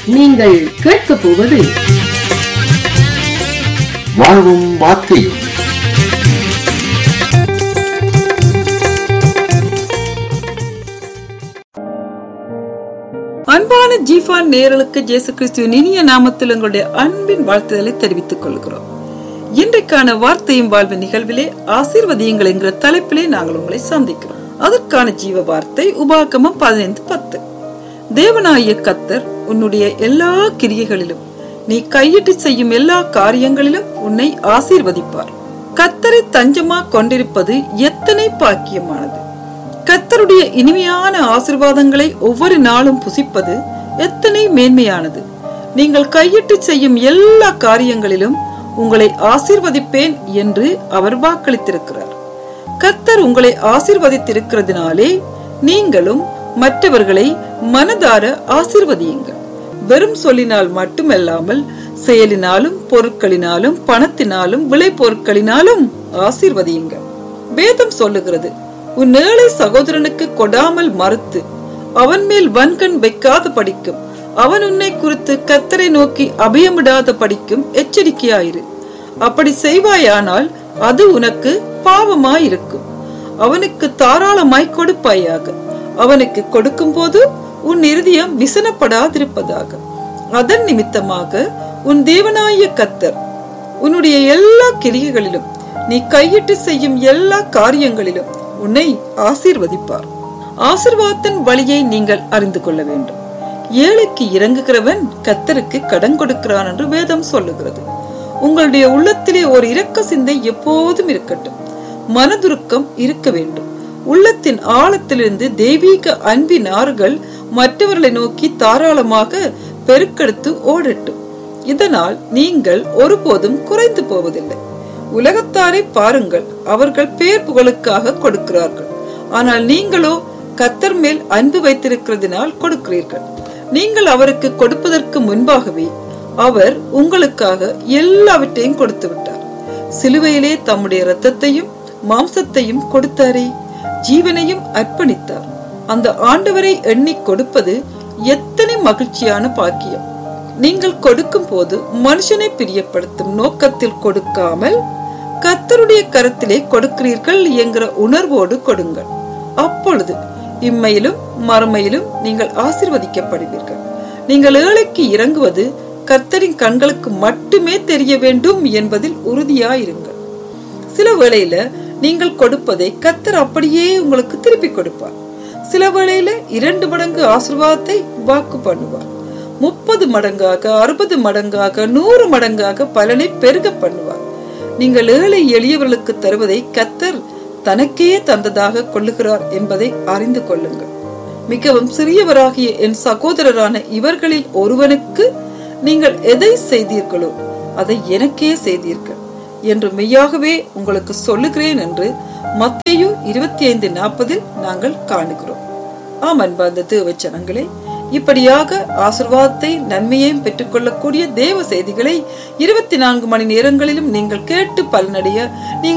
நீங்கள் கேட்கப் போவது வாழ்வும் வார்த்தையும் அன்பான ஜீஃபான் நேயர்களுக்கு இயேசு கிறிஸ்துவின் இனிய நாமத்தில் எங்களுடைய அன்பின் வாழ்த்துதலை தெரிவித்துக் கொள்கிறோம் இன்றைக்கான வார்த்தையும் வாழ்வு நிகழ்விலே ஆசீர்வதியுங்கள் என்கிற தலைப்பிலே நாங்கள் உங்களை சந்திக்கிறோம் அதற்கான ஜீவ வார்த்தை உபாகமம் பதினைந்து பத்து தேவனாகிய கத்தர் உன்னுடைய எல்லா கிரியைகளிலும் நீ கையிட்டு செய்யும் எல்லா காரியங்களிலும் உன்னை ஆசீர்வதிப்பார் கத்தரை தஞ்சமா கொண்டிருப்பது எத்தனை பாக்கியமானது கத்தருடைய இனிமையான ஆசிர்வாதங்களை ஒவ்வொரு நாளும் புசிப்பது எத்தனை மேன்மையானது நீங்கள் கையிட்டு செய்யும் எல்லா காரியங்களிலும் உங்களை ஆசீர்வதிப்பேன் என்று அவர் வாக்களித்திருக்கிறார் கத்தர் உங்களை ஆசீர்வதித்திருக்கிறதுனாலே நீங்களும் மற்றவர்களை மனதார ஆசீர்வதியுங்கள் வெறும் சொல்லினால் மட்டுமல்லாமல் செயலினாலும் பொருட்களினாலும் பணத்தினாலும் விளை பொருட்களினாலும் ஆசீர்வதியுங்கள் வேதம் சொல்லுகிறது உன் ஏழை சகோதரனுக்கு கொடாமல் மறுத்து அவன் மேல் வன்கண் வைக்காத படிக்கும் அவன் உன்னை குறித்து கத்தரை நோக்கி அபயமிடாத படிக்கும் எச்சரிக்கையாயிரு அப்படி செய்வாயானால் அது உனக்கு பாவமாயிருக்கும் அவனுக்கு தாராளமாய் கொடுப்பாயாக அவனுக்கு கொடுக்கும் போது உன் இருதயம் விசனப்படாதிருப்பதாக அதன் நிமித்தமாக உன் தேவனாய கத்தர் உன்னுடைய எல்லா கிரியைகளிலும் நீ கையிட்டு செய்யும் எல்லா காரியங்களிலும் உன்னை ஆசீர்வதிப்பார் ஆசிர்வாதத்தின் வழியை நீங்கள் அறிந்து கொள்ள வேண்டும் ஏழைக்கு இறங்குகிறவன் கத்தருக்கு கடன் கொடுக்கிறான் என்று வேதம் சொல்லுகிறது உங்களுடைய உள்ளத்திலே ஒரு இரக்க சிந்தை எப்போதும் இருக்கட்டும் மனதுருக்கம் இருக்க வேண்டும் உள்ளத்தின் ஆழத்திலிருந்து தெய்வீக அன்பின் ஆறுகள் மற்றவர்களை நோக்கி தாராளமாக பெருக்கெடுத்து ஓடட்டும் இதனால் நீங்கள் ஒருபோதும் குறைந்து போவதில்லை உலகத்தாரை பாருங்கள் அவர்கள் பேர் புகழுக்காக கொடுக்கிறார்கள் ஆனால் நீங்களோ கத்தர் மேல் அன்பு வைத்திருக்கிறதுனால் கொடுக்கிறீர்கள் நீங்கள் அவருக்கு கொடுப்பதற்கு முன்பாகவே அவர் உங்களுக்காக எல்லாவற்றையும் கொடுத்து விட்டார் சிலுவையிலே தம்முடைய இரத்தத்தையும் மாம்சத்தையும் கொடுத்தாரே ஜீவனையும் அர்ப்பணித்தார் அந்த ஆண்டவரை எண்ணி கொடுப்பது எத்தனை மகிழ்ச்சியான பாக்கியம் நீங்கள் கொடுக்கும் போது மனுஷனை பிரியப்படுத்தும் நோக்கத்தில் கொடுக்காமல் கத்தருடைய கரத்திலே கொடுக்கிறீர்கள் என்கிற உணர்வோடு கொடுங்கள் அப்பொழுது இம்மையிலும் மறுமையிலும் நீங்கள் ஆசிர்வதிக்கப்படுவீர்கள் நீங்கள் ஏழைக்கு இறங்குவது கர்த்தரின் கண்களுக்கு மட்டுமே தெரிய வேண்டும் என்பதில் உறுதியாயிருங்கள் சில வேளையில நீங்கள் கொடுப்பதை கத்தர் அப்படியே உங்களுக்கு திருப்பி கொடுப்பார் சில வேளையில இரண்டு மடங்கு ஆசிர்வாதத்தை வாக்கு பண்ணுவார் முப்பது மடங்காக அறுபது மடங்காக நூறு மடங்காக பலனை பெருக பண்ணுவார் நீங்கள் ஏழை எளியவர்களுக்கு தருவதை கத்தர் தனக்கே தந்ததாக கொள்ளுகிறார் என்பதை அறிந்து கொள்ளுங்கள் மிகவும் சிறியவராகிய என் சகோதரரான இவர்களில் ஒருவனுக்கு நீங்கள் எதை செய்தீர்களோ அதை எனக்கே செய்தீர்கள் என்று மெய்யாகவே உங்களுக்கு சொல்லுகிறேன் என்று மத்தேயு இருபத்தி ஐந்து நாற்பதில் நாங்கள் காணுகிறோம் ஆம் அன்பார்ந்த தேவச்சனங்களே இப்படியாக ஆசிர்வாதத்தை நன்மையையும் பெற்றுக்கொள்ளக்கூடிய தேவ செய்திகளை இருபத்தி நான்கு மணி நேரங்களிலும் நீங்கள் கேட்டு பலனடைய நீங்கள்